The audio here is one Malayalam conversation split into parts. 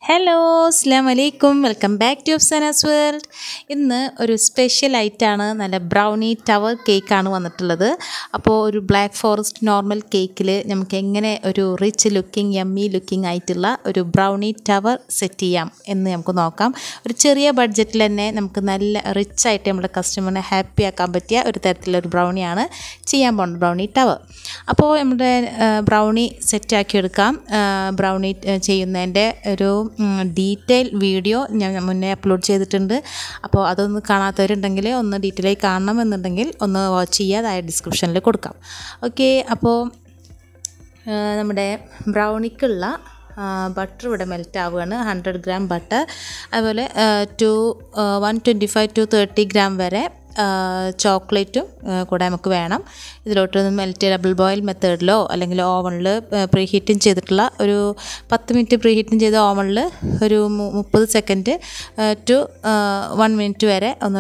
ഹലോ അസ്സാം വലൈക്കും welcome back to Afsana's world ഇന്ന് ഒരു സ്പെഷ്യൽ ആയിട്ടാണ് നല്ല ബ്രൗണി ടവർ കേക്കാണ് വന്നിട്ടുള്ളത് അപ്പോൾ ഒരു ബ്ലാക്ക് ഫോറസ്റ്റ് നോർമൽ കേക്കിൽ നമുക്ക് എങ്ങനെ ഒരു റിച്ച് ലുക്കിംഗ് യമ്മി ലുക്കിംഗ് ആയിട്ടുള്ള ഒരു ബ്രൗണി ടവർ സെറ്റ് ചെയ്യാം എന്ന് നമുക്ക് നോക്കാം ഒരു ചെറിയ ബഡ്ജറ്റിൽ തന്നെ നമുക്ക് നല്ല റിച്ച് ആയിട്ട് നമ്മുടെ കസ്റ്റമറിനെ ഹാപ്പി ആക്കാൻ പറ്റിയ ഒരു തരത്തിലുള്ള ഒരു ബ്രൗണിയാണ് ചെയ്യാൻ പോകുന്നത് ബ്രൗണി ടവർ അപ്പോൾ നമ്മുടെ ബ്രൗണി സെറ്റാക്കി എടുക്കാം ബ്രൗണി ചെയ്യുന്നതിൻ്റെ ഒരു ഡീറ്റെയിൽ വീഡിയോ ഞാൻ മുന്നേ അപ്ലോഡ് ചെയ്തിട്ടുണ്ട് അപ്പോൾ അതൊന്ന് കാണാത്തവരുണ്ടെങ്കിൽ ഒന്ന് ഡീറ്റെയിൽ ആയി കാണണം എന്നുണ്ടെങ്കിൽ ഒന്ന് വാച്ച് ചെയ്യുക അതായത് ഡിസ്ക്രിപ്ഷനിൽ കൊടുക്കാം ഓക്കെ അപ്പോൾ നമ്മുടെ ബ്രൗണിക്കുള്ള ബട്ടർ ഇവിടെ മെൽറ്റ് ആവുകയാണ് ഹൺഡ്രഡ് ഗ്രാം ബട്ടർ അതുപോലെ two one twenty five to thirty gram വരെ ചോക്ലേറ്റും കൂടെ നമുക്ക് വേണം ഇതിലോട്ട് മെൽറ്റ് ഡബിൾ ബോയിൽ മെത്തേഡിലോ അല്ലെങ്കിൽ ഓവണിൽ പ്രീ ഹീറ്റിംഗ് ചെയ്തിട്ടുള്ള ഒരു പത്ത് മിനിറ്റ് പ്രീ ഹീറ്റിംഗ് ചെയ്ത ഓവണിൽ ഒരു മുപ്പത് സെക്കൻഡ് ടു വൺ മിനിറ്റ് വരെ ഒന്ന്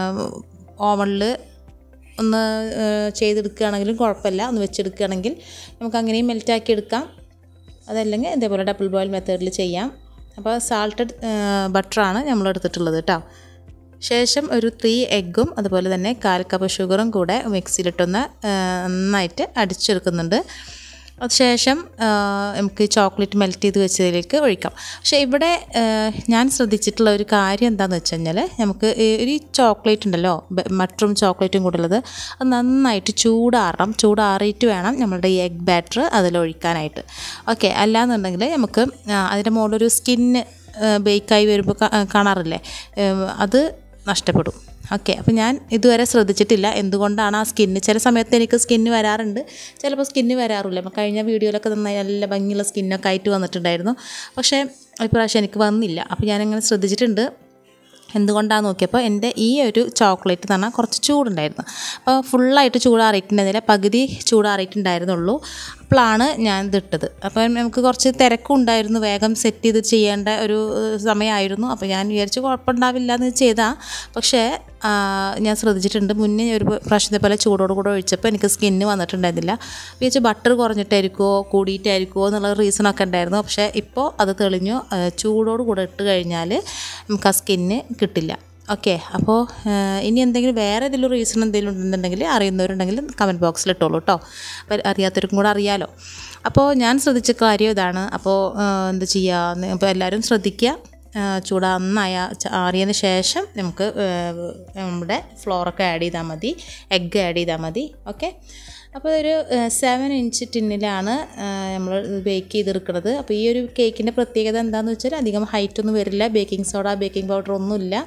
ഓവണിൽ ഒന്ന് ചെയ്തെടുക്കുകയാണെങ്കിലും കുഴപ്പമില്ല ഒന്ന് വെച്ചെടുക്കുകയാണെങ്കിൽ നമുക്ക് അങ്ങനെയും മെൽറ്റാക്കി എടുക്കാം അതല്ലെങ്കിൽ ഇതേപോലെ ഡബിൾ ബോയിൽ മെത്തേഡിൽ ചെയ്യാം അപ്പോൾ സാൾട്ടഡ് ബട്ടറാണ് നമ്മൾ എടുത്തിട്ടുള്ളത് കേട്ടോ ശേഷം ഒരു ത്രീ എഗ്ഗും അതുപോലെ തന്നെ കാൽ കപ്പ് ഷുഗറും കൂടെ മിക്സിയിലിട്ടൊന്ന് നന്നായിട്ട് അടിച്ചെടുക്കുന്നുണ്ട് അതിനുശേഷം നമുക്ക് ചോക്ലേറ്റ് മെൽറ്റ് ചെയ്ത് വെച്ചതിലേക്ക് ഒഴിക്കാം പക്ഷേ ഇവിടെ ഞാൻ ശ്രദ്ധിച്ചിട്ടുള്ള ഒരു കാര്യം എന്താണെന്ന് വെച്ച് കഴിഞ്ഞാൽ നമുക്ക് ഒരു ചോക്ലേറ്റ് ഉണ്ടല്ലോ മട്ടറും ചോക്ലേറ്റും കൂടെ ഉള്ളത് അത് നന്നായിട്ട് ചൂടാറണം ചൂടാറിയിട്ട് വേണം നമ്മളുടെ ഈ എഗ് ബാറ്റർ അതിലൊഴിക്കാനായിട്ട് ഓക്കെ അല്ലാന്നുണ്ടെങ്കിൽ നമുക്ക് അതിൻ്റെ മുകളിലൊരു സ്കിന്ന് ബേക്കായി വരുമ്പോൾ കാണാറില്ലേ അത് നഷ്ടപ്പെടും ഓക്കെ അപ്പോൾ ഞാൻ ഇതുവരെ ശ്രദ്ധിച്ചിട്ടില്ല എന്തുകൊണ്ടാണ് ആ സ്കിന്ന് ചില സമയത്ത് എനിക്ക് സ്കിന്ന് വരാറുണ്ട് ചിലപ്പോൾ സ്കിന്ന് വരാറില്ല അപ്പോൾ കഴിഞ്ഞ വീഡിയോയിലൊക്കെ നന്നായി നല്ല ഭംഗിയുള്ള സ്കിന്നൊക്കെ ആയിട്ട് വന്നിട്ടുണ്ടായിരുന്നു പക്ഷേ ഇപ്രാവശ്യം എനിക്ക് വന്നില്ല അപ്പോൾ ഞാനങ്ങനെ ശ്രദ്ധിച്ചിട്ടുണ്ട് എന്തുകൊണ്ടാണെന്ന് നോക്കിയപ്പോൾ എൻ്റെ ഈ ഒരു ചോക്ലേറ്റ് എന്ന് പറഞ്ഞാൽ കുറച്ച് ചൂടുണ്ടായിരുന്നു അപ്പോൾ ഫുള്ളായിട്ട് ചൂടാറിയിട്ടുണ്ടായിരുന്നില്ല പകുതി ചൂടാറിയിട്ടുണ്ടായിരുന്നുള്ളൂ അപ്പോഴാണ് ഞാൻ ഇതിട്ടത് അപ്പം നമുക്ക് കുറച്ച് തിരക്കുണ്ടായിരുന്നു വേഗം സെറ്റ് ചെയ്ത് ചെയ്യേണ്ട ഒരു സമയമായിരുന്നു അപ്പോൾ ഞാൻ വിചാരിച്ചു കുഴപ്പമുണ്ടാവില്ല എന്ന് ചെയ്താൽ പക്ഷേ ഞാൻ ശ്രദ്ധിച്ചിട്ടുണ്ട് മുന്നേ ഒരു പ്രാവശ്യത്തെ പോലെ ചൂടോട് കൂടെ ഒഴിച്ചപ്പോൾ എനിക്ക് സ്കിന്ന് വന്നിട്ടുണ്ടായിരുന്നില്ല വിചാരിച്ചു ബട്ടർ കുറഞ്ഞിട്ടായിരിക്കുമോ കൂടിയിട്ടായിരിക്കുമോ എന്നുള്ള റീസണൊക്കെ ഉണ്ടായിരുന്നു പക്ഷേ ഇപ്പോൾ അത് തെളിഞ്ഞു ചൂടോട് കൂടെ ഇട്ട് കഴിഞ്ഞാൽ നമുക്ക് ആ സ്കിന്ന് കിട്ടില്ല ഓക്കെ അപ്പോൾ ഇനി എന്തെങ്കിലും വേറെ എന്തെങ്കിലും റീസൺ എന്തെങ്കിലും ഉണ്ടെന്നുണ്ടെങ്കിൽ അറിയുന്നവരുണ്ടെങ്കിൽ കമൻറ്റ് ബോക്സിൽ ഇട്ടോളൂ കേട്ടോ അപ്പോൾ അറിയാത്തവർക്കും കൂടെ അറിയാലോ അപ്പോൾ ഞാൻ ശ്രദ്ധിച്ച കാര്യം ഇതാണ് അപ്പോൾ എന്താ ചെയ്യുക അപ്പോൾ എല്ലാവരും ശ്രദ്ധിക്കുക ചൂട് നന്നായ ആറിയതിന് ശേഷം നമുക്ക് നമ്മുടെ ഫ്ലോറൊക്കെ ആഡ് ചെയ്താൽ മതി എഗ്ഗ് ആഡ് ചെയ്താൽ മതി ഓക്കെ അപ്പോൾ ഒരു സെവൻ ഇഞ്ച് ടിന്നിലാണ് നമ്മൾ ബേക്ക് ചെയ്തെടുക്കുന്നത് അപ്പോൾ ഈ ഒരു കേക്കിൻ്റെ പ്രത്യേകത എന്താണെന്ന് വെച്ചാൽ അധികം ഹൈറ്റ് ഒന്നും വരില്ല ബേക്കിംഗ് സോഡ ബേക്കിംഗ് പൗഡർ ഒന്നുമില്ല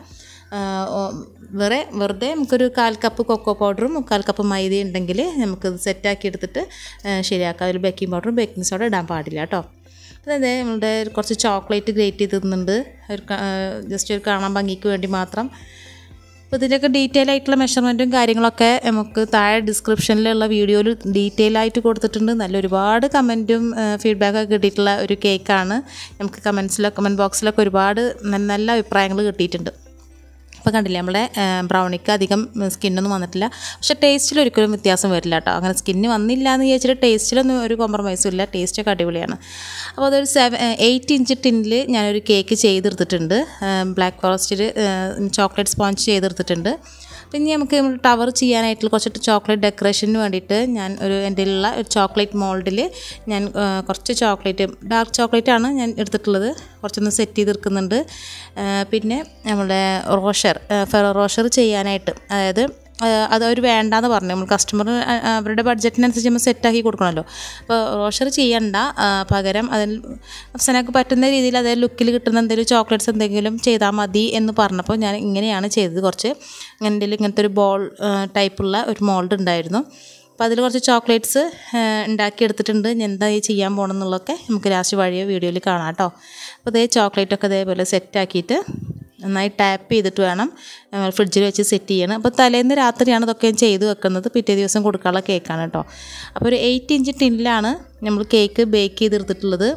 വേറെ വെറുതെ നമുക്കൊരു കാൽ കപ്പ് കൊക്കോ പൗഡറും മുക്കാൽ കപ്പ് മൈദ ഉണ്ടെങ്കിൽ നമുക്കത് സെറ്റാക്കി എടുത്തിട്ട് ശരിയാക്കാം അതിൽ ബേക്കിംഗ് പൗഡറും ബേക്കിംഗ് സോഡ ഇടാൻ പാടില്ല കേട്ടോ അതായത് നമ്മളുടെ കുറച്ച് ചോക്ലേറ്റ് ഗ്രേറ്റ് ചെയ്തിരുന്നുണ്ട് ഒരു ജസ്റ്റ് ഒരു കാണാൻ ഭംഗിക്ക് വേണ്ടി മാത്രം അപ്പോൾ ഇതിൻ്റെയൊക്കെ ഡീറ്റെയിൽ ആയിട്ടുള്ള മെഷർമെൻറ്റും കാര്യങ്ങളൊക്കെ നമുക്ക് താഴെ ഡിസ്ക്രിപ്ഷനിലുള്ള വീഡിയോയിൽ ഡീറ്റെയിൽ ആയിട്ട് കൊടുത്തിട്ടുണ്ട് നല്ല ഒരുപാട് കമൻറ്റും ഫീഡ്ബാക്കൊക്കെ കിട്ടിയിട്ടുള്ള ഒരു കേക്കാണ് നമുക്ക് കമൻസിലൊക്കെ കമൻറ്റ് ബോക്സിലൊക്കെ ഒരുപാട് നല്ല അഭിപ്രായങ്ങൾ കിട്ടിയിട്ടുണ്ട് അപ്പോൾ കണ്ടില്ലേ നമ്മളെ ബ്രൗണിക്ക് അധികം സ്കിന്നൊന്നും വന്നിട്ടില്ല പക്ഷേ ടേസ്റ്റിൽ ഒരിക്കലും വ്യത്യാസം വരില്ല കേട്ടോ അങ്ങനെ സ്കിന്ന് വന്നില്ല എന്ന് വിചാരിച്ചിട്ട് ടേസ്റ്റിലൊന്നും ഒരു കോംപ്രമൈസും ഇല്ല ടേസ്റ്റൊക്കെ അടിപൊളിയാണ് അപ്പോൾ അതൊരു സെവൻ എയ്റ്റ് ഇഞ്ച് ടിന്നിൽ ഞാനൊരു കേക്ക് ചെയ്തെടുത്തിട്ടുണ്ട് ബ്ലാക്ക് ഫോറസ്റ്റിൽ ചോക്ലേറ്റ് സ്പോഞ്ച് ചെയ്തെടുത്തിട്ടുണ്ട് പിന്നെ നമുക്ക് ടവർ ചെയ്യാനായിട്ടുള്ള കുറച്ച് ചോക്ലേറ്റ് ഡെക്കറേഷന് വേണ്ടിയിട്ട് ഞാൻ ഒരു എൻ്റെ ഉള്ള ഒരു ചോക്ലേറ്റ് മോൾഡിൽ ഞാൻ കുറച്ച് ചോക്ലേറ്റ് ഡാർക്ക് ചോക്ലേറ്റ് ആണ് ഞാൻ എടുത്തിട്ടുള്ളത് കുറച്ചൊന്ന് സെറ്റ് ചെയ്തെടുക്കുന്നുണ്ട് പിന്നെ നമ്മുടെ റോഷർ ഫെറോ റോഷർ ചെയ്യാനായിട്ട് അതായത് അത് അവർ വേണ്ടാന്ന് പറഞ്ഞു നമ്മൾ കസ്റ്റമർ അവരുടെ ബഡ്ജറ്റിനനുസരിച്ച് നമ്മൾ സെറ്റാക്കി കൊടുക്കണമല്ലോ അപ്പോൾ റോഷർ ചെയ്യണ്ട പകരം അതിൽ അഫ്സനക്ക് പറ്റുന്ന രീതിയിൽ അതേ ലുക്കിൽ കിട്ടുന്ന എന്തെങ്കിലും ചോക്ലേറ്റ്സ് എന്തെങ്കിലും ചെയ്താൽ മതി എന്ന് പറഞ്ഞപ്പോൾ ഞാൻ ഇങ്ങനെയാണ് ചെയ്തത് കുറച്ച് ഇങ്ങനെ ഇങ്ങനത്തെ ഒരു ബോൾ ടൈപ്പുള്ള ഒരു മോൾഡ് ഉണ്ടായിരുന്നു അപ്പോൾ അതിൽ കുറച്ച് ചോക്ലേറ്റ്സ് ഉണ്ടാക്കിയെടുത്തിട്ടുണ്ട് എന്താ ഈ ചെയ്യാൻ പോകണമെന്നുള്ളതൊക്കെ നമുക്ക് ലാസ്റ്റ് വഴിയോ വീഡിയോയിൽ കാണാം കേട്ടോ അപ്പോൾ ഇതേ ചോക്ലേറ്റൊക്കെ ഇതേപോലെ സെറ്റാക്കിയിട്ട് നന്നായി ടാപ്പ് ചെയ്തിട്ട് വേണം ഫ്രിഡ്ജിൽ വെച്ച് സെറ്റ് ചെയ്യണം അപ്പോൾ തലേന്ന് രാത്രിയാണ് ഇതൊക്കെ ചെയ്ത് വെക്കുന്നത് പിറ്റേ ദിവസം കൊടുക്കാനുള്ള കേക്കാണ് കേട്ടോ അപ്പോൾ ഒരു എയ്റ്റ് ഇഞ്ച് ടിന്നിലാണ് നമ്മൾ കേക്ക് ബേക്ക് ചെയ്തെടുത്തിട്ടുള്ളത്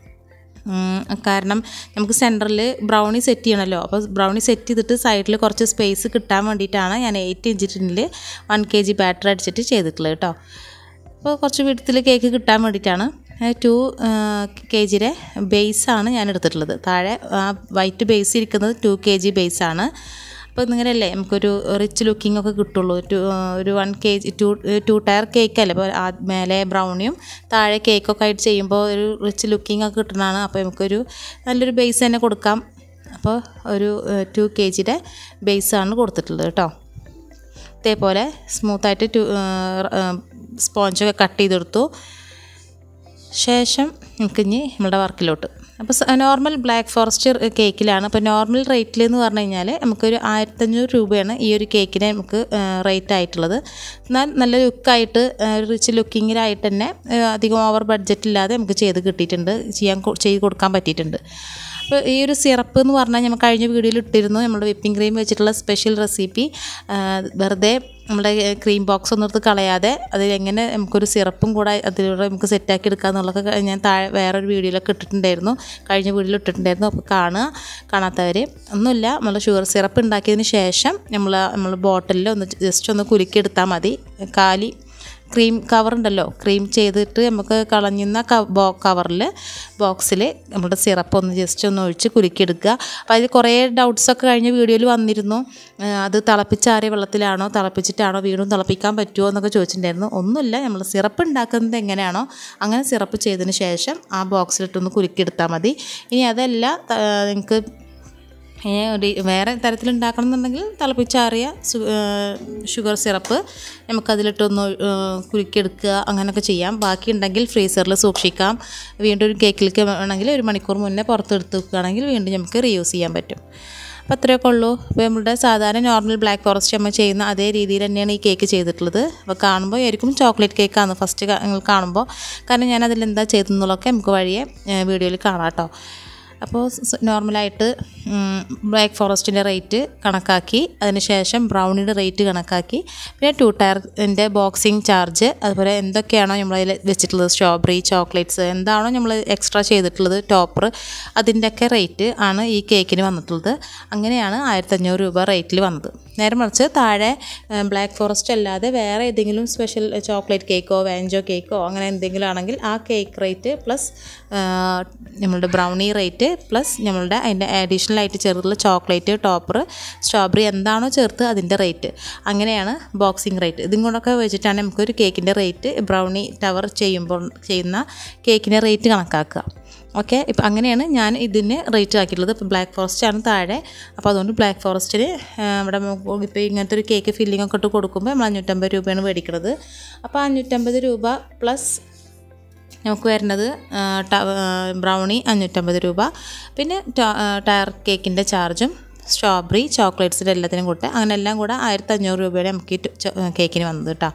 കാരണം നമുക്ക് സെൻറ്ററിൽ ബ്രൗണി സെറ്റ് ചെയ്യണമല്ലോ അപ്പോൾ ബ്രൗണി സെറ്റ് ചെയ്തിട്ട് സൈഡിൽ കുറച്ച് സ്പേസ് കിട്ടാൻ വേണ്ടിയിട്ടാണ് ഞാൻ എയ്റ്റ് ഇഞ്ച് ടിന്നിൽ വൺ കെ ജി ബാറ്റർ അടിച്ചിട്ട് ചെയ്തിട്ടുള്ളത് കേട്ടോ അപ്പോൾ കുറച്ച് വിടത്തിൽ കേക്ക് കിട്ടാൻ വേണ്ടിയിട്ടാണ് ടു കെ ജിയുടെ ബേസാണ് ഞാൻ എടുത്തിട്ടുള്ളത് താഴെ ആ വൈറ്റ് ബേസ് ഇരിക്കുന്നത് ടു കെ ജി ബേസാണ് അപ്പോൾ ഇങ്ങനെയല്ലേ നമുക്കൊരു റിച്ച് ലുക്കിംഗ് ഒക്കെ കിട്ടുള്ളൂ ടു ഒരു one K G two two tier കേക്കല്ലേ അപ്പോൾ ആ മേലെ ബ്രൗണിയും താഴെ കേക്കൊക്കെ ആയിട്ട് ചെയ്യുമ്പോൾ ഒരു റിച്ച് ലുക്കിംഗ് ഒക്കെ കിട്ടുന്നതാണ് അപ്പോൾ നമുക്കൊരു നല്ലൊരു ബേസ് തന്നെ കൊടുക്കാം അപ്പോൾ ഒരു ടു കെ ജിയുടെ ബേസാണ് കൊടുത്തിട്ടുള്ളത് കേട്ടോ ഇതേപോലെ സ്മൂത്തായിട്ട് ടു സ്പോഞ്ചൊക്കെ കട്ട് ചെയ്തെടുത്തു ശേഷം നമുക്കിനി നമ്മുടെ വർക്കിലോട്ട് അപ്പോൾ നോർമൽ ബ്ലാക്ക് ഫോറസ്റ്റ് കേക്കിലാണ് അപ്പോൾ നോർമൽ റേറ്റിൽ എന്ന് പറഞ്ഞു കഴിഞ്ഞാൽ നമുക്കൊരു ആയിരത്തഞ്ഞൂറ് രൂപയാണ് ഈ ഒരു കേക്കിന് നമുക്ക് റേറ്റ് ആയിട്ടുള്ളത് എന്നാൽ നല്ല ലുക്കായിട്ട് റിച്ച് ലുക്കിങ്ങിലായിട്ട് തന്നെ അധികം ഓവർ ബഡ്ജറ്റ് ഇല്ലാതെ നമുക്ക് ചെയ്ത് കിട്ടിയിട്ടുണ്ട് ചെയ്യാൻ ചെയ്ത് കൊടുക്കാൻ പറ്റിയിട്ടുണ്ട് അപ്പോൾ ഈ ഒരു സിറപ്പ് എന്ന് പറഞ്ഞാൽ നമ്മൾ കഴിഞ്ഞ വീഡിയോയിൽ ഇട്ടിരുന്നു നമ്മുടെ വിപ്പിംഗ് ക്രീം വെച്ചിട്ടുള്ള സ്പെഷ്യൽ റെസിപ്പി വെറുതെ നമ്മുടെ ക്രീം ബോക്സ് ഒന്നും എടുത്ത് കളയാതെ അതിൽ എങ്ങനെ നമുക്കൊരു സിറപ്പും കൂടെ അതിലൂടെ നമുക്ക് സെറ്റാക്കി എടുക്കുക എന്നുള്ളതൊക്കെ ഞാൻ താഴെ വേറൊരു വീഡിയോയിലൊക്കെ ഇട്ടിട്ടുണ്ടായിരുന്നു കഴിഞ്ഞ വീഡിയോയിൽ ഇട്ടിട്ടുണ്ടായിരുന്നു അപ്പോൾ കാണുക കാണാത്തവർ ഒന്നുമില്ല നമ്മൾ ഷുഗർ സിറപ്പ് ഉണ്ടാക്കിയതിന് ശേഷം നമ്മൾ നമ്മൾ ബോട്ടിലിൽ ഒന്ന് ജസ്റ്റ് ഒന്ന് കുലുക്കിയെടുത്താൽ മതി കാലി ക്രീം കവർ ഉണ്ടല്ലോ ക്രീം ചെയ്തിട്ട് നമുക്ക് കളഞ്ഞുന്ന ബോ കവറിൽ ബോക്സിൽ നമ്മുടെ സിറപ്പ് ഒന്ന് ജസ്റ്റ് ഒന്ന് ഒഴിച്ച് കുലുക്കിയെടുക്കുക അപ്പോൾ അതിൽ കുറേ ഡൗട്ട്സൊക്കെ കഴിഞ്ഞ വീഡിയോയിൽ വന്നിരുന്നു അത് തിളപ്പിച്ചാറിയ വെള്ളത്തിലാണോ തിളപ്പിച്ചിട്ടാണോ വീണ്ടും തിളപ്പിക്കാൻ പറ്റുമോ എന്നൊക്കെ ചോദിച്ചിട്ടുണ്ടായിരുന്നു ഒന്നുമില്ല നമ്മൾ സിറപ്പ് ഉണ്ടാക്കുന്നത് എങ്ങനെയാണോ അങ്ങനെ സിറപ്പ് ചെയ്തതിന് ശേഷം ആ ബോക്സിലിട്ടൊന്ന് കുലുക്കിയെടുത്താൽ മതി ഇനി അതല്ല നിങ്ങൾക്ക് വേറെ തരത്തിൽ ഉണ്ടാക്കണം എന്നുണ്ടെങ്കിൽ തിളപ്പിച്ചാറിയ ഷുഗർ സിറപ്പ് നമുക്കതിലിട്ടൊന്ന് കുലുക്കിയെടുക്കുക അങ്ങനെയൊക്കെ ചെയ്യാം ബാക്കി ഉണ്ടെങ്കിൽ ഫ്രീസറിൽ സൂക്ഷിക്കാം വീണ്ടും ഒരു കേക്കിലേക്ക് വേണമെങ്കിൽ ഒരു മണിക്കൂർ മുന്നേ പുറത്തെടുത്ത് വെക്കുകയാണെങ്കിൽ വീണ്ടും നമുക്ക് റീയൂസ് ചെയ്യാൻ പറ്റും അപ്പോൾ അത്രയൊക്കെ ഉള്ളൂ അപ്പോൾ നമ്മുടെ സാധാരണ നോർമൽ ബ്ലാക്ക് ഫോറസ്റ്റ് നമ്മൾ ചെയ്യുന്ന അതേ രീതിയിൽ തന്നെയാണ് ഈ കേക്ക് ചെയ്തിട്ടുള്ളത് അപ്പോൾ കാണുമ്പോൾ ആയിരിക്കും ചോക്ലേറ്റ് കേക്കാണ് ഫസ്റ്റ് നിങ്ങൾ കാണുമ്പോൾ കാരണം ഞാൻ അതിൽ എന്താ ചെയ്തെന്നുള്ളതൊക്കെ നമുക്ക് വഴിയെ വീഡിയോയിൽ കാണാം കേട്ടോ അപ്പോൾ നോർമലായിട്ട് ബ്ലാക്ക് ഫോറസ്റ്റിൻ്റെ റേറ്റ് കണക്കാക്കി അതിനുശേഷം ബ്രൗണിയുടെ റേറ്റ് കണക്കാക്കി പിന്നെ ടു ടയറിൻ്റെ ബോക്സിങ് ചാർജ് അതുപോലെ എന്തൊക്കെയാണോ നമ്മളതിൽ വെച്ചിട്ടുള്ളത് സ്ട്രോബെറി ചോക്ലേറ്റ്സ് എന്താണോ നമ്മൾ എക്സ്ട്രാ ചെയ്തിട്ടുള്ളത് ടോപ്പർ അതിൻ്റെയൊക്കെ റേറ്റ് ആണ് ഈ കേക്കിന് വന്നിട്ടുള്ളത് അങ്ങനെയാണ് ആയിരത്തഞ്ഞൂറ് രൂപ റേറ്റിൽ വന്നത് നേരെ മറിച്ച് താഴെ ബ്ലാക്ക് ഫോറസ്റ്റ് അല്ലാതെ വേറെ ഏതെങ്കിലും സ്പെഷ്യൽ ചോക്ലേറ്റ് കേക്കോ വാഞ്ചോ കേക്കോ അങ്ങനെ എന്തെങ്കിലും ആണെങ്കിൽ ആ കേക്ക് റേറ്റ് പ്ലസ് നമ്മളുടെ ബ്രൗണി റേറ്റ് പ്ലസ് നമ്മളുടെ അതിൻ്റെ അഡീഷണൽ ആയിട്ട് ചേർത്തുള്ള ചോക്ലേറ്റ് ടോപ്പർ സ്ട്രോബെറി എന്താണോ ചേർത്ത് അതിൻ്റെ റേറ്റ് അങ്ങനെയാണ് ബോക്സിങ് റേറ്റ് ഇതും കൊണ്ടൊക്കെ വെച്ചിട്ടാണ് നമുക്കൊരു കേക്കിൻ്റെ റേറ്റ് ബ്രൗണി ടവർ ചെയ്യുമ്പോൾ ചെയ്യുന്ന കേക്കിൻ്റെ റേറ്റ് കണക്കാക്കുക ഓക്കെ ഇപ്പം അങ്ങനെയാണ് ഞാൻ ഇതിന് റേറ്റ് ആക്കിയിട്ടുള്ളത് ഇപ്പോൾ ബ്ലാക്ക് ഫോറസ്റ്റ് ആണ് താഴെ അപ്പോൾ അതുകൊണ്ട് ബ്ലാക്ക് ഫോറസ്റ്റിന് ഇവിടെ ഇപ്പോൾ ഇങ്ങനത്തെ ഒരു കേക്ക് ഫില്ലിംഗ് ഒക്കെ ഇട്ട് കൊടുക്കുമ്പോൾ നമ്മൾ അഞ്ഞൂറ്റമ്പത് രൂപയാണ് മേടിക്കുന്നത് അപ്പോൾ അഞ്ഞൂറ്റമ്പത് രൂപ പ്ലസ് നമുക്ക് വരുന്നത് ബ്രൗണി അഞ്ഞൂറ്റമ്പത് രൂപ പിന്നെ ടയർ കേക്കിൻ്റെ ചാർജും സ്ട്രോബെറി ചോക്ലേറ്റ്സിൻ്റെ എല്ലാത്തിനും കൂടെ അങ്ങനെ എല്ലാം കൂടെ ആയിരത്തി അഞ്ഞൂറ് രൂപയുടെ നമുക്ക് ഈ കേക്കിന് വന്നത് കേട്ടോ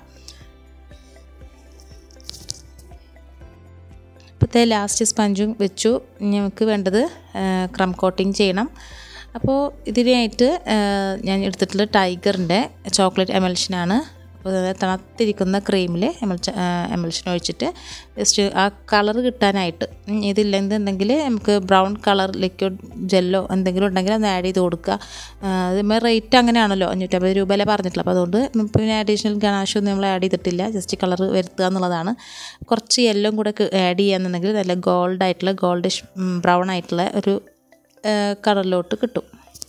ഇപ്പോഴത്തെ ലാസ്റ്റ് സ്പഞ്ചും വെച്ചു നമുക്ക് വേണ്ടത് ക്രം കോട്ടിങ് ചെയ്യണം അപ്പോൾ ഇതിനായിട്ട് ഞാൻ എടുത്തിട്ടുള്ള ടൈഗറിൻ്റെ ചോക്ലേറ്റ് എമൽഷനാണ് അപ്പോൾ തണുത്തിരിക്കുന്ന ക്രീമിൽ എമൽഷ എമൽഷൻ ഒഴിച്ചിട്ട് ജസ്റ്റ് ആ കളർ കിട്ടാനായിട്ട് ഇതില്ലെന്നുണ്ടെങ്കിൽ നമുക്ക് ബ്രൗൺ കളർ ലിക്വിഡ് ജെല്ലോ എന്തെങ്കിലും ഉണ്ടെങ്കിൽ അത് ആഡ് ചെയ്ത് കൊടുക്കുക അതുമ്പോൾ റേറ്റ് അങ്ങനെയാണല്ലോ അഞ്ഞൂറ്റമ്പത് രൂപയല്ലേ പറഞ്ഞിട്ടുള്ളത് അപ്പോൾ അതുകൊണ്ട് പിന്നെ അഡീഷണൽ ഗണാഷൊന്നും നമ്മൾ ആഡ് ചെയ്തിട്ടില്ല ജസ്റ്റ് കളർ വരുത്തുക എന്നുള്ളതാണ് കുറച്ച് യെല്ലോ കൂടെ ആഡ് ചെയ്യാന്നുണ്ടെങ്കിൽ നല്ല ഗോൾഡ് ആയിട്ടുള്ള ഗോൾഡിഷ് ബ്രൗൺ ആയിട്ടുള്ള ഒരു കളറിലോട്ട് കിട്ടും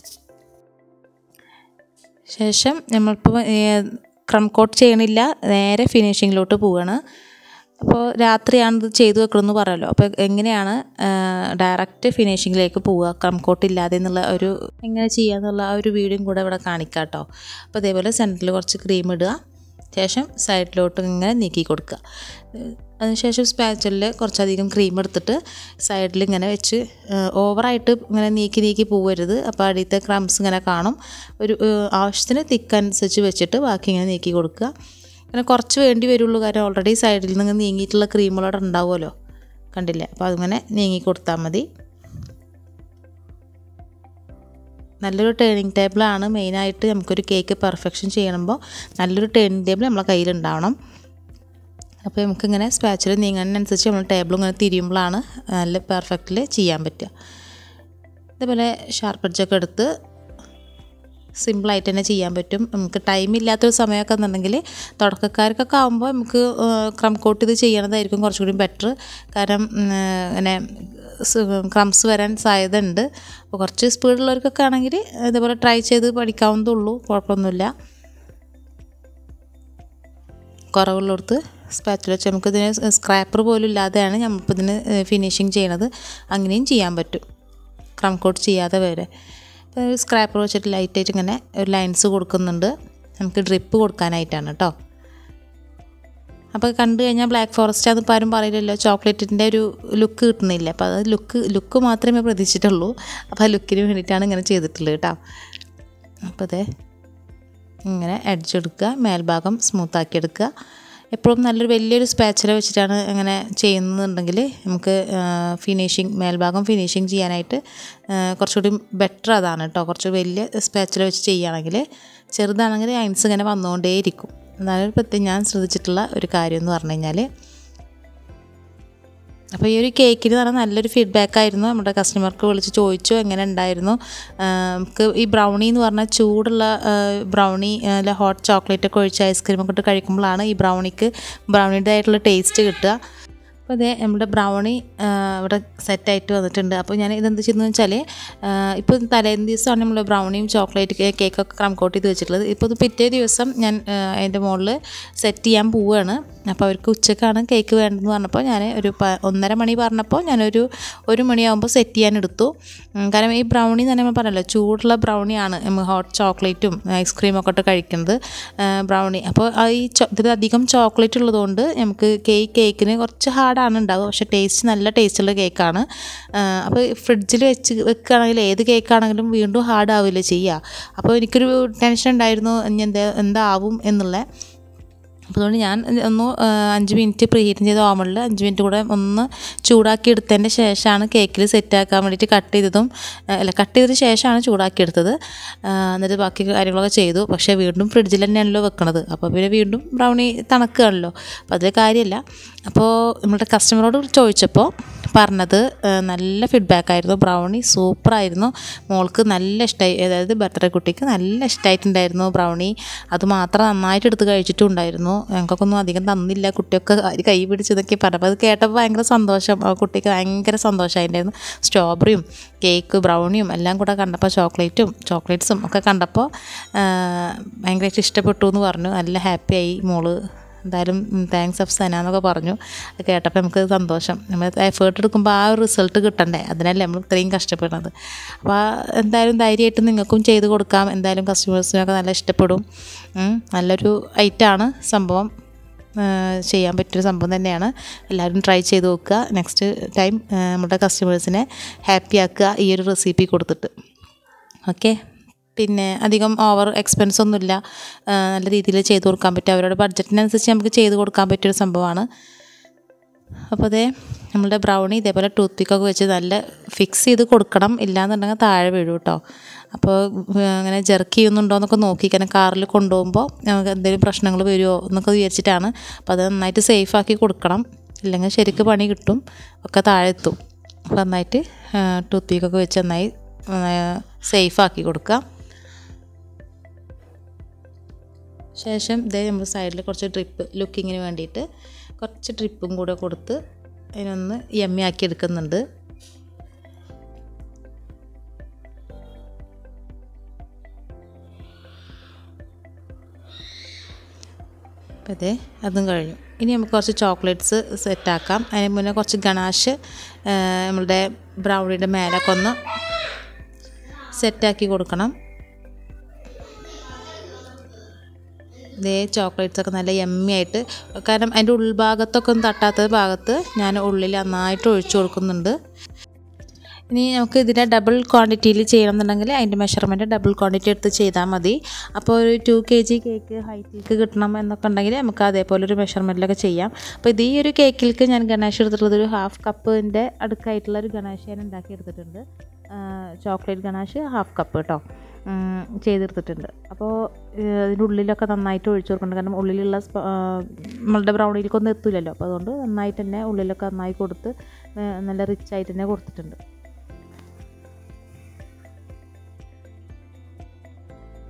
ശേഷം നമ്മളിപ്പോൾ ക്രം കോട്ട് ചെയ്യണില്ല നേരെ ഫിനിഷിങ്ങിലോട്ട് പോവുകയാണ് അപ്പോൾ രാത്രിയാണ് ഇത് ചെയ്തു വെക്കണമെന്ന് പറയാമല്ലോ അപ്പോൾ എങ്ങനെയാണ് ഡയറക്റ്റ് ഫിനിഷിങ്ങിലേക്ക് പോവുക ക്രം കോട്ട് ഇല്ലാതെ എന്നുള്ള ഒരു എങ്ങനെ ചെയ്യുക എന്നുള്ള ആ ഒരു വീഡിയോയും കൂടെ ഇവിടെ കാണിക്കാം കേട്ടോ അപ്പോൾ അതേപോലെ സെൻറ്ററിൽ കുറച്ച് ക്രീം ഇടുക ശേഷം സൈഡിലോട്ട് ഇങ്ങനെ നീക്കി കൊടുക്കുക അതിനുശേഷം സ്പാച്ചലിൽ കുറച്ചധികം ക്രീം എടുത്തിട്ട് സൈഡിൽ ഇങ്ങനെ വെച്ച് ഓവറായിട്ട് ഇങ്ങനെ നീക്കി നീക്കി പോവരുത് അപ്പോൾ അടിയത്തെ ക്രംസ് ഇങ്ങനെ കാണും ഒരു ആവശ്യത്തിന് തിക്കനുസരിച്ച് വെച്ചിട്ട് ബാക്കി ഇങ്ങനെ നീക്കി കൊടുക്കുക അങ്ങനെ കുറച്ച് വേണ്ടി വരുള്ളൂ കാരണം ഓൾറെഡി സൈഡിൽ നിന്ന് നീങ്ങിയിട്ടുള്ള ക്രീമുകളവിടെ ഉണ്ടാവുമല്ലോ കണ്ടില്ലേ അപ്പോൾ അതിങ്ങനെ നീങ്ങി കൊടുത്താൽ മതി നല്ലൊരു ടേണിംഗ് ടേബിളാണ് മെയിനായിട്ട് നമുക്കൊരു കേക്ക് പെർഫെക്ഷൻ ചെയ്യണമ്പോൾ നല്ലൊരു ടേണിംഗ് ടേബിൾ നമ്മളെ കയ്യിലുണ്ടാവണം അപ്പോൾ നമുക്കിങ്ങനെ സ്പാച്ചിൽ നീങ്ങുന്നതിനനുസരിച്ച് നമ്മൾ ടേബിൾ ഇങ്ങനെ തിരിയുമ്പോഴാണ് നല്ല പെർഫെക്റ്റിൽ ചെയ്യാൻ പറ്റുക ഇതേപോലെ ഷാർപ്പ് എഡ്ജൊക്കെ എടുത്ത് സിമ്പിളായിട്ട് തന്നെ ചെയ്യാൻ പറ്റും നമുക്ക് ടൈം ഇല്ലാത്തൊരു സമയമൊക്കെ എന്നുണ്ടെങ്കിൽ തുടക്കക്കാർക്കൊക്കെ ആകുമ്പോൾ നമുക്ക് ക്രം കോട്ട് ഇത് ചെയ്യണതായിരിക്കും കുറച്ചുകൂടി ബെറ്റർ കാരണം ഉം, ഇങ്ങനെ ക്രംസ് വരാൻ സാധ്യത ഉണ്ട് അപ്പോൾ കുറച്ച് സ്പീഡുള്ളവർക്കൊക്കെ ആണെങ്കിൽ ഇതേപോലെ ട്രൈ ചെയ്ത് പഠിക്കാവുന്നതുള്ളൂ കുഴപ്പമൊന്നുമില്ല കുറവുള്ളിടത്ത് സ്പാച്ചുല വെച്ച് നമുക്കിതിന് സ്ക്രാപ്പർ പോലും ഇല്ലാതെയാണ് നമ്മളിപ്പോൾ ഇതിന് ഫിനിഷിങ് ചെയ്യണത് അങ്ങനെയും ചെയ്യാൻ പറ്റും ക്രം കോട്ട് ചെയ്യാതെ വരെ അപ്പോൾ സ്ക്രാപ്പർ വെച്ചിട്ട് ലൈറ്റായിട്ട് ഇങ്ങനെ ഒരു ലൈൻസ് കൊടുക്കുന്നുണ്ട് നമുക്ക് ഡ്രിപ്പ് കൊടുക്കാനായിട്ടാണ് കേട്ടോ അപ്പോൾ കണ്ടു കഴിഞ്ഞാൽ ബ്ലാക്ക് ഫോറസ്റ്റ് അത് ആരും പറയില്ലല്ലോ ചോക്ലേറ്റിൻ്റെ ഒരു ലുക്ക് കിട്ടുന്നില്ല അപ്പോൾ അത് ലുക്ക് ലുക്ക് മാത്രമേ പ്രതീക്ഷിച്ചിട്ടുള്ളൂ അപ്പോൾ ആ ലുക്കിന് വേണ്ടിയിട്ടാണ് ഇങ്ങനെ ചെയ്തിട്ടുള്ളത് കേട്ടോ അപ്പോൾ അതെ ഇങ്ങനെ എഡ്ജ് എടുക്കുക മേൽഭാഗം സ്മൂത്താക്കി എടുക്കുക എപ്പോഴും നല്ലൊരു വലിയൊരു സ്പാച്ചില വെച്ചിട്ടാണ് അങ്ങനെ ചെയ്യുന്നുണ്ടെങ്കിൽ നമുക്ക് ഫിനിഷിങ് മേൽഭാഗം ഫിനിഷിങ് ചെയ്യാനായിട്ട് ആ, കുറച്ചുകൂടി ബെറ്റർ അതാണ് കേട്ടോ കുറച്ച് വലിയ സ്പാച്ചില വെച്ച് ചെയ്യുകയാണെങ്കിൽ ചെറുതാണെങ്കിൽ ഐൻസ് ഇങ്ങനെ വന്നുകൊണ്ടേയിരിക്കും എന്നാലും പ്രത്യേകം ഞാൻ ശ്രദ്ധിച്ചിട്ടുള്ള ഒരു കാര്യം എന്ന് പറഞ്ഞു കഴിഞ്ഞാൽ അപ്പോൾ ഈ ഒരു കേക്കിന് പറഞ്ഞാൽ നല്ലൊരു ഫീഡ്ബാക്ക് ആയിരുന്നു നമ്മുടെ കസ്റ്റമർക്ക് വിളിച്ച് ചോദിച്ചു എങ്ങനെ ഉണ്ടായിരുന്നു ആ, നമുക്ക് ഈ ബ്രൗണി എന്ന് പറഞ്ഞാൽ ചൂടുള്ള ബ്രൗണി അല്ല ഹോട്ട് ചോക്ലേറ്റ് ഒക്കെ ഒഴിച്ച് ഐസ്ക്രീമൊക്കെ ഇട്ട് കഴിക്കുമ്പോഴാണ് ഈ ബ്രൗണിക്ക് ബ്രൗണിയുടേതായിട്ടുള്ള ടേസ്റ്റ് കിട്ടുക അപ്പോൾ അതേ നമ്മുടെ ബ്രൗണി ആ, ഇവിടെ സെറ്റായിട്ട് വന്നിട്ടുണ്ട് അപ്പോൾ ഞാൻ ഇതെന്ത് ചെയ്തെന്ന് വെച്ചാൽ ഇപ്പോൾ തലേന്ന് ദിവസമാണ് നമ്മൾ ബ്രൗണിയും ചോക്ലേറ്റ് കേക്കൊക്കെ ക്രം കോട്ട് ചെയ്ത് വെച്ചിട്ടുള്ളത് ഇപ്പോൾ ഇത് പിറ്റേ ദിവസം ഞാൻ ആ, അതിൻ്റെ മുകളിൽ സെറ്റ് ചെയ്യാൻ പോവുകയാണ് അപ്പോൾ അവർക്ക് ഉച്ചക്കാണ് കേക്ക് വേണ്ടതെന്ന് പറഞ്ഞപ്പോൾ ഞാൻ ഒരു പ- ഒന്നര മണി പറഞ്ഞപ്പോൾ ഞാനൊരു ഒരു മണിയാകുമ്പോൾ സെറ്റ് ചെയ്യാൻ എടുത്തു ഉം, കാരണം ഈ ബ്രൗണി തന്നെ നമ്മൾ പറഞ്ഞല്ലോ ചൂടുള്ള ബ്രൗണിയാണ് നമ്മൾ ഹോട്ട് ചോക്ലേറ്റും ഐസ്ക്രീമും ഒക്കെ ഇട്ട് കഴിക്കുന്നത് ബ്രൗണി അപ്പോൾ ആ ഈ ചോ- ഇതിൽ അധികം ചോക്ലേറ്റ് ഉള്ളതുകൊണ്ട് നമുക്ക് കേക്ക് കേക്കിന് കുറച്ച് ഹാർഡാണ് ഉണ്ടാവുക പക്ഷേ ടേസ്റ്റ് നല്ല ടേസ്റ്റുള്ള കേക്കാണ് അപ്പോൾ ഫ്രിഡ്ജിൽ വെച്ച് വെക്കുകയാണെങ്കിൽ ഏത് കേക്കാണെങ്കിലും വീണ്ടും ഹാർഡ് ആവില്ല ചെയ്യുക അപ്പോൾ എനിക്കൊരു ടെൻഷൻ ഉണ്ടായിരുന്നു ഇനി എന്താ എന്താവും എന്നുള്ള അപ്പോൾ അതുകൊണ്ട് ഞാൻ ഒന്ന് ആ, അഞ്ച് മിനിറ്റ് പ്രീ ഹീറ്റ് ചെയ്ത ഓവണിൽ അഞ്ച് മിനിറ്റ് കൂടെ ഒന്ന് ചൂടാക്കി എടുത്തതിൻ്റെ ശേഷമാണ് കേക്കിൽ സെറ്റാക്കാൻ വേണ്ടിയിട്ട് കട്ട് ചെയ്തതും ആ, അല്ല കട്ട് ചെയ്തതിന് ശേഷമാണ് ചൂടാക്കി എടുത്തത് ആ, എന്നിട്ട് ബാക്കി കാര്യങ്ങളൊക്കെ ചെയ്തു പക്ഷേ വീണ്ടും ഫ്രിഡ്ജിൽ തന്നെയാണല്ലോ വെക്കണത് അപ്പോൾ പിന്നെ വീണ്ടും ബ്രൗണി തണുക്കുകയാണല്ലോ അപ്പോൾ അത് കാര്യമില്ല അപ്പോൾ നമ്മുടെ കസ്റ്റമറോട് ചോദിച്ചപ്പോൾ പറഞ്ഞത് ആ, നല്ല ഫീഡ്ബാക്ക് ആയിരുന്നു ബ്രൗണി സൂപ്പറായിരുന്നു മോൾക്ക് നല്ല ഇഷ്ടമായി അതായത് ബർത്ത്ഡേ കുട്ടിക്ക് നല്ല ഇഷ്ടമായിട്ടുണ്ടായിരുന്നു ബ്രൗണി അത് മാത്രം നന്നായിട്ട് എടുത്ത് കഴിച്ചിട്ടുണ്ടായിരുന്നു ഞങ്ങൾക്കൊക്കെ ഒന്നും അധികം തന്നില്ല കുട്ടിയൊക്കെ അതിൽ കൈ പിടിച്ചതൊക്കെ പറഞ്ഞപ്പോൾ അത് കേട്ടപ്പോൾ ഭയങ്കര സന്തോഷം ആ കുട്ടിക്ക് ഭയങ്കര സന്തോഷമായിട്ടുണ്ടായിരുന്നു സ്ട്രോബെറിയും കേക്ക് ബ്രൗണിയും എല്ലാം കൂടെ കണ്ടപ്പോൾ ചോക്ലേറ്റും ചോക്ലേറ്റ്സും ഒക്കെ കണ്ടപ്പോൾ ആ, ഭയങ്കരമായിട്ട് ഇഷ്ടപ്പെട്ടു എന്ന് പറഞ്ഞു നല്ല ഹാപ്പിയായി മോള് എന്തായാലും താങ്ക്സ് ഓഫ് സന എന്നൊക്കെ പറഞ്ഞു അത് കേട്ടപ്പോൾ നമുക്ക് സന്തോഷം നമ്മൾ എഫേർട്ട് എടുക്കുമ്പോൾ ആ ഒരു റിസൾട്ട് കിട്ടണ്ടേ അതിനല്ലേ നമ്മൾ ഇത്രയും കഷ്ടപ്പെടുന്നത് അപ്പോൾ ആ എന്തായാലും ധൈര്യമായിട്ട് നിങ്ങൾക്കും ചെയ്ത് കൊടുക്കാം എന്തായാലും കസ്റ്റമേഴ്സിനൊക്കെ നല്ല ഇഷ്ടപ്പെടും ഉം, നല്ലൊരു ഐറ്റാണ് സംഭവം ആ, ചെയ്യാൻ പറ്റിയൊരു സംഭവം തന്നെയാണ് എല്ലാവരും ട്രൈ ചെയ്ത് നോക്കുക നെക്സ്റ്റ് ടൈം നമ്മുടെ കസ്റ്റമേഴ്സിനെ ഹാപ്പി ആക്കുക ഈ ഒരു റെസിപ്പി കൊടുത്തിട്ട് ഓക്കെ പിന്നെ അധികം ഓവർ എക്സ്പെൻസ് ഒന്നുമില്ല ആ, നല്ല രീതിയിൽ ചെയ്ത് കൊടുക്കാൻ പറ്റും അവരുടെ ബഡ്ജറ്റിനനുസരിച്ച് നമുക്ക് ചെയ്ത് കൊടുക്കാൻ പറ്റിയൊരു സംഭവമാണ് അപ്പോൾ അതേ നമ്മളുടെ ബ്രൗണി ഇതേപോലെ ടൂത്ത് പിക്കൊക്കെ വെച്ച് നല്ല ഫിക്സ് ചെയ്ത് കൊടുക്കണം ഇല്ലാന്നുണ്ടെങ്കിൽ താഴെ വീഴും കേട്ടോ അപ്പോൾ ഉം, അങ്ങനെ ജെർക്ക് ചെയ്യുന്നുണ്ടോ എന്നൊക്കെ നോക്കി കാരണം കാറിൽ കൊണ്ടുപോകുമ്പോൾ നമുക്ക് എന്തെങ്കിലും പ്രശ്നങ്ങൾ വരുമോ എന്നൊക്കെ വിചാരിച്ചിട്ടാണ് അപ്പോൾ അത് നന്നായിട്ട് സേഫ് ആക്കി കൊടുക്കണം ഇല്ലെങ്കിൽ ശരിക്ക് പണി കിട്ടും ഒക്കെ താഴെ എത്തും അപ്പോൾ നന്നായിട്ട് ടൂത്ത് പിക്കൊക്കെ വെച്ച് നന്നായി സേഫ് ആക്കി കൊടുക്കുക ശേഷം ഇതേ നമ്മൾ സൈഡിൽ കുറച്ച് ഡ്രിപ്പ് ലുക്കിങ്ങിന് വേണ്ടിയിട്ട് കുറച്ച് ഡ്രിപ്പും കൂടെ കൊടുത്ത് അതിനൊന്ന് എമ്മി ആക്കി എടുക്കുന്നുണ്ട് അപ്പോൾ ഇതേ അതും കഴിഞ്ഞു ഇനി നമുക്ക് കുറച്ച് ചോക്ലേറ്റ്സ് സെറ്റാക്കാം അതിന് മുന്നേ കുറച്ച് ഗണാഷ് ആ, നമ്മളുടെ ബ്രൗണിയുടെ മേലൊക്കെ ഒന്ന് സെറ്റാക്കി കൊടുക്കണം ഇതേ ചോക്ലേറ്റ്സ് ഒക്കെ നല്ല യമ്മി ആയിട്ട് കാരണം അതിൻ്റെ ഉൾഭാഗത്തൊക്കെ ഒന്നും തട്ടാത്ത ഭാഗത്ത് ഞാൻ ഉള്ളിൽ നന്നായിട്ട് ഒഴിച്ചു കൊടുക്കുന്നുണ്ട് ഇനി നമുക്ക് ഇതിൻ്റെ ഡബിൾ ക്വാണ്ടിറ്റിയിൽ ചെയ്യണമെന്നുണ്ടെങ്കിൽ അതിൻ്റെ മെഷർമെൻറ്റ് ഡബിൾ ക്വാണ്ടിറ്റി എടുത്ത് ചെയ്താൽ മതി അപ്പോൾ ഒരു two K G cake high cake കിട്ടണം എന്നൊക്കെ ഉണ്ടെങ്കിൽ നമുക്ക് അതേപോലെ ഒരു മെഷർമെൻറ്റിലൊക്കെ ചെയ്യാം അപ്പോൾ ഇത് ഈ ഒരു കേക്കിലേക്ക് ഞാൻ ഗണേഷ് എടുത്തിട്ടുള്ളത് ഒരു ഹാഫ് കപ്പിൻ്റെ അടുക്കായിട്ടുള്ള ഒരു ഗണേഷ് ഞാൻ ഉണ്ടാക്കി എടുത്തിട്ടുണ്ട് ചോക്ലേറ്റ് ഗണാഷ് ഹാഫ് കപ്പ് കേട്ടോ ഉം, ചെയ്തെടുത്തിട്ടുണ്ട് അപ്പോൾ അതിൻ്റെ ഉള്ളിലൊക്കെ നന്നായിട്ട് ഒഴിച്ചു കൊടുക്കണം കാരണം ഉള്ളിലുള്ള സ്പ- ആ, നമ്മളുടെ ബ്രൗണിയിലേക്കൊന്നും എത്തില്ലല്ലോ അപ്പോൾ അതുകൊണ്ട് നന്നായിട്ട് തന്നെ ഉള്ളിലൊക്കെ നന്നായി കൊടുത്ത് ആ, നല്ല റിച്ച് ആയിട്ട് തന്നെ കൊടുത്തിട്ടുണ്ട്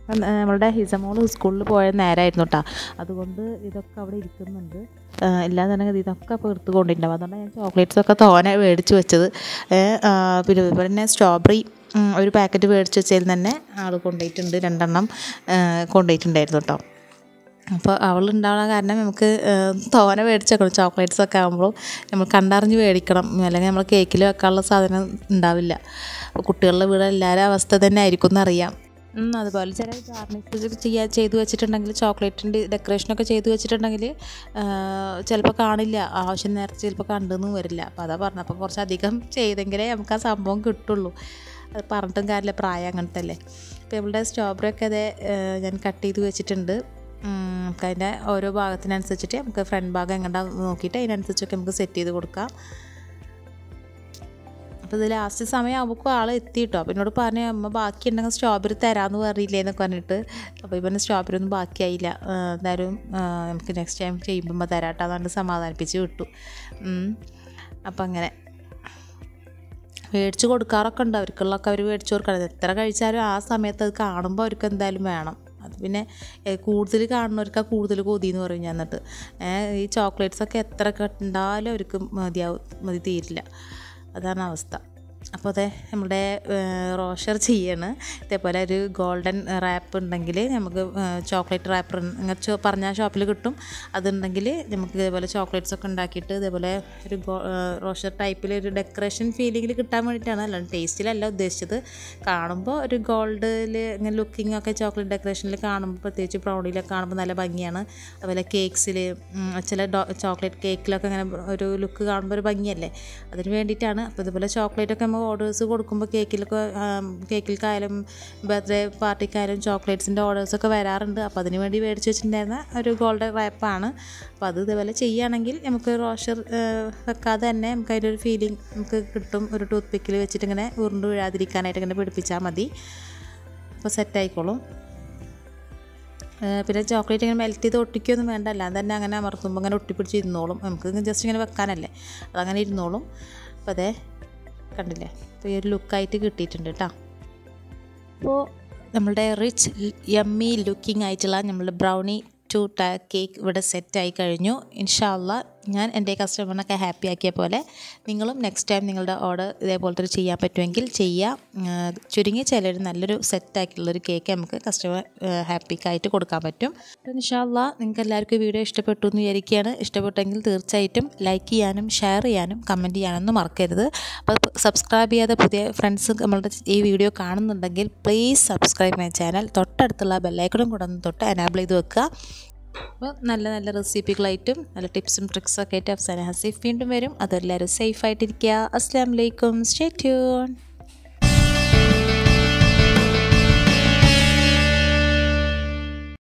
അപ്പം, ആ, നമ്മളുടെ ഹിസമോൾ സ്കൂളിൽ പോയ നേരമായിരുന്നു കേട്ടോ അതുകൊണ്ട് ഇതൊക്കെ അവിടെ ഇരിക്കുന്നുണ്ട് ആ, ഇല്ലാന്നുണ്ടെങ്കിൽ ഇതൊക്കെ അപ്പോൾ എടുത്ത് കൊണ്ടിട്ടുണ്ടാവും അതുകൊണ്ടാണ് ഞാൻ ചോക്ലേറ്റ്സ് ഒക്കെ തോനെ മേടിച്ച് വെച്ചത് ഏ, ആ, പിന്നെ അതുപോലെ തന്നെ സ്ട്രോബെറി ഉം, ഒരു പാക്കറ്റ് മേടിച്ച് വെച്ചതിൽ തന്നെ ആൾ കൊണ്ടുപോയിട്ടുണ്ട് രണ്ടെണ്ണം ആ, കൊണ്ടുപോയിട്ടുണ്ടായിരുന്നു കേട്ടോ അപ്പോൾ അവളുണ്ടാവുന്ന കാരണം നമുക്ക് ഏഹ്, തോനെ മേടിച്ച് വെക്കണം ചോക്ലേറ്റ്സ് ഒക്കെ ആകുമ്പോൾ നമ്മൾ കണ്ടറിഞ്ഞ് മേടിക്കണം അല്ലെങ്കിൽ നമ്മൾ കേക്കിൽ വെക്കാനുള്ള സാധനം ഉണ്ടാവില്ല അപ്പോൾ കുട്ടികളുടെ വീട് എല്ലാവരും അവസ്ഥ തന്നെ ആയിരിക്കും എന്നറിയാം ഉം, അതുപോലെ ചില ഗാർണിഷ് ചെയ്യാൻ ചെയ്തു വെച്ചിട്ടുണ്ടെങ്കിൽ ചോക്ലേറ്റിൻ്റെ ഡെക്കറേഷനൊക്കെ ചെയ്തു വെച്ചിട്ടുണ്ടെങ്കിൽ ചിലപ്പോൾ കാണില്ല ആവശ്യം നേരത്തെ ചിലപ്പോൾ കണ്ടെന്നും വരില്ല അപ്പോൾ അതാ പറഞ്ഞത് അപ്പോൾ കുറച്ചധികം ചെയ്തെങ്കിലേ നമുക്ക് ആ സംഭവം കിട്ടുള്ളൂ അത് പറഞ്ഞിട്ടും കാര്യമില്ല പ്രായം അങ്ങനത്തെ അല്ലേ അപ്പോൾ നമ്മളുടെ സ്ട്രോബെറി ഒക്കെ അതേ ഏഹ്, ഞാൻ കട്ട് ചെയ്ത് വെച്ചിട്ടുണ്ട് ഉം, നമുക്ക് അതിൻ്റെ ഓരോ ഭാഗത്തിനനുസരിച്ചിട്ട് നമുക്ക് ഫ്രണ്ട് ഭാഗം എങ്ങോട്ടാ നോക്കിയിട്ട് അതിനനുസരിച്ചൊക്കെ നമുക്ക് സെറ്റ് ചെയ്ത് കൊടുക്കാം അപ്പോൾ ഇത് ലാസ്റ്റ് സമയമാകുമ്പോൾ ആൾ എത്തിയിട്ടോ അപ്പോൾ എന്നോട് പറഞ്ഞു അമ്മ ബാക്കി ഉണ്ടെങ്കിൽ സ്ട്രോബെറി തരാമെന്ന് പറഞ്ഞില്ലേ എന്നൊക്കെ പറഞ്ഞിട്ട് അപ്പോൾ ഇവന് സ്ട്രോബെറി ഒന്നും ബാക്കിയായില്ല ആ, എന്തായാലും ആ, നമുക്ക് നെക്സ്റ്റ് ടൈം ചെയ്യുമ്പോൾ തരാട്ടോ അതുകൊണ്ട് സമാധാനിപ്പിച്ച് വിട്ടു ഉം. അപ്പോൾ അങ്ങനെ മേടിച്ച് കൊടുക്കാറൊക്കെ ഉണ്ട് അവർക്കുള്ളതൊക്കെ അവർ മേടിച്ച് കൊടുക്കണം എത്ര കഴിച്ചാലും ആ സമയത്ത് അത് കാണുമ്പോൾ അവർക്ക് എന്തായാലും വേണം അത് പിന്നെ ഏ, കൂടുതൽ കാണുന്നവർക്ക് ആ കൂടുതൽ കൊതി എന്ന് പറയും ഞാൻ എന്നിട്ട് ഏ, ഈ ചോക്ലേറ്റ്സ് ഒക്കെ എത്ര കണ്ടാലും അവർക്ക് മതിയാവും മതി തീരില്ല അതാണ് അവസ്ഥ അപ്പോൾ അതെ നമ്മുടെ റോഷർ ചെയ്യാണ് ഇതേപോലെ ഒരു ഗോൾഡൻ റാപ്പ് ഉണ്ടെങ്കിൽ നമുക്ക് ചോക്ലേറ്റ് റാപ്പർ ഇങ്ങനെ പറഞ്ഞ ഷോപ്പിൽ കിട്ടും അതുണ്ടെങ്കിൽ നമുക്ക് ഇതേപോലെ ചോക്ലേറ്റ്സ് ഒക്കെ ഉണ്ടാക്കിയിട്ട് ഇതേപോലെ ഒരു ഗോ റോഷർ ടൈപ്പിൽ ഒരു ഡെക്കറേഷൻ ഫീലിങ്ങിൽ കിട്ടാൻ വേണ്ടിയിട്ടാണ് അല്ലാണ്ട് ടേസ്റ്റിലല്ല ഉദ്ദേശിച്ചത് കാണുമ്പോൾ ഒരു ഗോൾഡിൽ ഇങ്ങനെ ലുക്കിംഗ് ഒക്കെ ചോക്ലേറ്റ് ഡെക്കറേഷനിൽ കാണുമ്പോൾ പ്രത്യേകിച്ച് ബ്രൗണിലൊക്കെ കാണുമ്പോൾ നല്ല ഭംഗിയാണ് അതുപോലെ കേക്ക്സിൽ ചില ചോക്ലേറ്റ് കേക്കിലൊക്കെ ഇങ്ങനെ ഒരു ലുക്ക് കാണുമ്പോൾ ഒരു ഭംഗിയല്ലേ അതിന് വേണ്ടിയിട്ടാണ് അപ്പോൾ ഇതുപോലെ ചോക്ലേറ്റ് ഒക്കെ നമ്മൾ ഓർഡേഴ്സ് കൊടുക്കുമ്പോൾ കേക്കിലൊക്കെ കേക്കിൽക്കായാലും ബർത്ത്ഡേ പാർട്ടിക്കായാലും ചോക്ലേറ്റ്സിൻ്റെ ഓർഡേഴ്സൊക്കെ വരാറുണ്ട് അപ്പോൾ അതിന് വേണ്ടി മേടിച്ച് വെച്ചിട്ടുണ്ടായിരുന്ന ഒരു ഗോൾഡൻ റാപ്പാണ് അപ്പോൾ അത് ഇതേപോലെ ചെയ്യുകയാണെങ്കിൽ നമുക്ക് റോഷർ വെക്കാതെ തന്നെ നമുക്ക് അതിൻ്റെ ഒരു ഫീലിംഗ് നമുക്ക് കിട്ടും ഒരു ടൂത്ത് പിക്കിൽ വെച്ചിട്ട് ഇങ്ങനെ ഉരുണ്ട് വീഴാതിരിക്കാനായിട്ട് ഇങ്ങനെ പിടിപ്പിച്ചാൽ മതി അപ്പോൾ സെറ്റായിക്കോളും ഏഹ് പിന്നെ ചോക്ലേറ്റ് ഇങ്ങനെ മെൽറ്റ് ചെയ്ത് ഒട്ടിക്കൊന്നും വേണ്ട അല്ലാതെ തന്നെ അങ്ങനെ അമർത്തുമ്പോൾ അങ്ങനെ ഒട്ടിപ്പിടിച്ച് ഇരുന്നോളും നമുക്ക് ജസ്റ്റ് ഇങ്ങനെ വെക്കാനല്ലേ അതങ്ങനെ ഇരുന്നോളും അപ്പോൾ അതെ കണ്ടില്ലേ അപ്പോൾ ഈ ഒരു ലുക്കായിട്ട് കിട്ടിയിട്ടുണ്ട് കേട്ടോ അപ്പോൾ നമ്മളുടെ റിച്ച് യമ്മി ലുക്കിംഗ് ആയിട്ടുള്ള നമ്മളുടെ ബ്രൗണി ടു ടയർ കേക്ക് ഇവിടെ സെറ്റായി കഴിഞ്ഞു ഇൻഷാല്ല ഞാൻ എൻ്റെ കസ്റ്റമറിനൊക്കെ ഹാപ്പി ആക്കിയ പോലെ നിങ്ങളും നെക്സ്റ്റ് ടൈം നിങ്ങളുടെ ഓർഡർ ഇതേപോലത്തെ ഒരു ചെയ്യാൻ പറ്റുമെങ്കിൽ ചെയ്യാം ആ, ചുരുങ്ങി ചിലർ നല്ലൊരു സെറ്റാക്കിയുള്ളൊരു കേക്ക് നമുക്ക് കസ്റ്റമർ ഹാപ്പിക്കായിട്ട് കൊടുക്കാൻ പറ്റും അപ്പോൾ ഇൻഷാല്ല നിങ്ങൾക്ക് എല്ലാവർക്കും ഈ വീഡിയോ ഇഷ്ടപ്പെട്ടു എന്ന് വിചാരിക്കുകയാണ് ഇഷ്ടപ്പെട്ടെങ്കിൽ തീർച്ചയായിട്ടും ലൈക്ക് ചെയ്യാനും ഷെയർ ചെയ്യാനും കമൻറ്റ് ചെയ്യാനൊന്നും മറക്കരുത് അപ്പോൾ സബ്സ്ക്രൈബ് ചെയ്യാതെ പുതിയ ഫ്രണ്ട്സ് നമ്മളുടെ ഈ വീഡിയോ കാണുന്നുണ്ടെങ്കിൽ പ്ലീസ് സബ്സ്ക്രൈബ് മൈ ചാനൽ തൊട്ടടുത്തുള്ള ബെല്ലൈക്കണും കൂടെ ഒന്ന് തൊട്ട് എനാബിൾ ചെയ്ത് വെക്കുക അപ്പോൾ നല്ല നല്ല റെസിപ്പികളായിട്ടും നല്ല ടിപ്സും ട്രിക്സൊക്കെ ആയിട്ട് അഫ്സാന ഹസീഫ് വീണ്ടും വരും അതെല്ലാവരും സേഫായിട്ടിരിക്കുക അസ്സാം വലൈക്കും സ്റ്റേ ട്യൂൺ